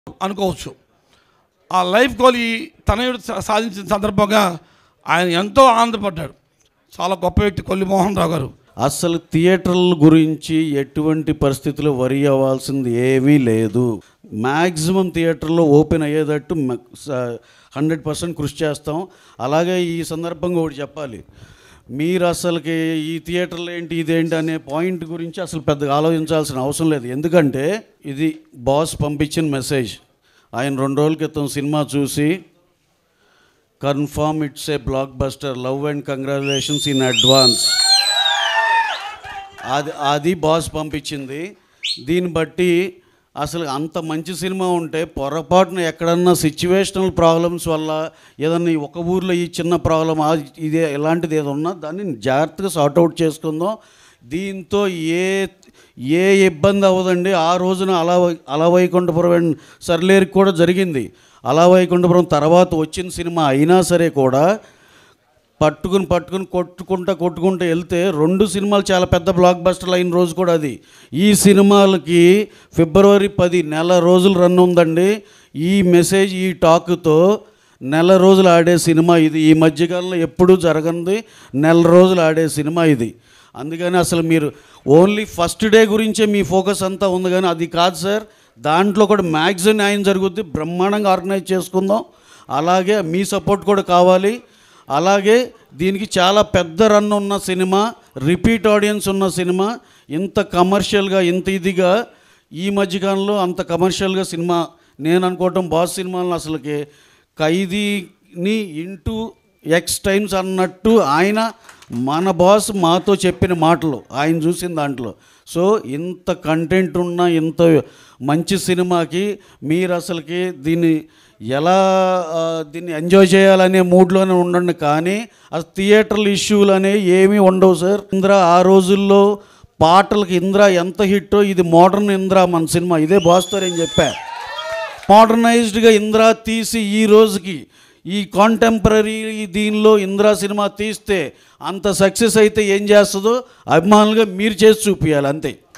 అనుకోవచ్చు ఆ life goal ఈ తనయుడు సా- సాధించిన సందర్భంగా ఆయన ఎంతో ఆనందపడ్డాడు చాలా గొప్ప వ్యక్తి కొల్లి మోహన్ రావు గారు అసలు థియేటర్ల గురించి ఎటువంటి పరిస్థితుల్లో వరి అవ్వాల్సింది ఏమీ లేదు మ్యాక్సిమం థియేటర్లో ఓపెన్ అయ్యేటట్టు హండ్రెడ్ పర్సెంట్ కృషి చేస్తాం అలాగే ఈ సందర్భంగా ఒకటి చెప్పాలి మీరు అసలుకి ఈ థియేటర్లు ఏంటి ఇదేంటి అనే పాయింట్ గురించి అసలు పెద్దగా ఆలోచించాల్సిన అవసరం లేదు ఎందుకంటే ఇది బాస్ పంపించిన మెసేజ్ ఆయన రెండు రోజుల క్రితం సినిమా చూసి confirm it's a blockbuster love and congratulations in advance అది అది బాస్ పంపించింది దీన్ని బట్టి అసలు అంత మంచి సినిమా ఉంటే పొరపాటున ఎక్కడన్నా సిచ్యువేషనల్ ప్రాబ్లమ్స్ వల్ల ఏదన్నా ఈ ఒక ఊర్లో ఈ చిన్న ప్రాబ్లం ఇదే ఇలాంటిది ఏదో ఉన్నా దాన్ని జాగ్రత్తగా సార్ట్అవుట్ చేసుకుందాం దీంతో ఏ ఏ ఇబ్బంది అవ్వదండి ఆ రోజున అలా వై- అలా వైకుంఠపురం అండ్ సర్లేరికి కూడా జరిగింది అలా వైకుంఠపురం తర్వాత వచ్చిన సినిమా అయినా సరే కూడా పట్టుకుని పట్టుకుని కొట్టుకుంటా కొట్టుకుంటూ వెళ్తే రెండు సినిమాలు చాలా పెద్ద బ్లాక్ బస్టర్లు అయిన రోజు కూడా అది ఈ సినిమాలకి ఫిబ్రవరి పది నెల రోజులు రన్ ఉందండి ఈ మెసేజ్ ఈ టాక్తో నెల రోజులు ఆడే సినిమా ఇది ఈ మధ్యకాలంలో ఎప్పుడూ జరగనిది నెల రోజులు ఆడే సినిమా ఇది అందుకని అసలు మీరు ఓన్లీ ఫస్ట్ డే గురించే మీ ఫోకస్ అంతా ఉంది కానీ అది కాదు సార్ దాంట్లో కూడా మ్యాక్సిమం న్యాయం జరుగుద్ది బ్రహ్మాండంగా ఆర్గనైజ్ చేసుకుందాం అలాగే మీ సపోర్ట్ కూడా కావాలి అలాగే దీనికి చాలా పెద్ద రన్ ఉన్న సినిమా రిపీట్ ఆడియన్స్ ఉన్న సినిమా ఇంత కమర్షియల్గా ఇంత ఇదిగా ఈ మధ్యకాలంలో అంత కమర్షియల్గా సినిమా నేను అనుకోవటం బాస్ సినిమాలను అసలుకి ఖైదీని ఇంటూ ఎక్స్ టైమ్స్ అన్నట్టు ఆయన మన బాస్ మాతో చెప్పిన మాటలు ఆయన చూసిన దాంట్లో సో ఇంత కంటెంట్ ఉన్న ఇంత మంచి సినిమాకి మీరు అసలుకి దీన్ని ఎలా ఆ, దీన్ని ఎంజాయ్ చేయాలనే మూడ్లోనే ఉండండి కానీ అసలు థియేటర్ల ఇష్యూలు అనేవి ఏమీ ఉండవు సార్ ఇంద్ర ఆ రోజుల్లో పాటలకి ఇంద్ర ఎంత హిట్టో ఇది మోడర్న్ ఇంద్ర మన సినిమా ఇదే బాస్తో నేను చెప్పా మోడర్నైజ్డ్గా ఇంద్ర తీసి ఈ రోజుకి ఈ కాంటెంపరీ దీనిలో ఇంద్ర సినిమా తీస్తే అంత సక్సెస్ అయితే ఏం చేస్తుందో అభిమానులుగా మీరు చేసి చూపించాలి అంతే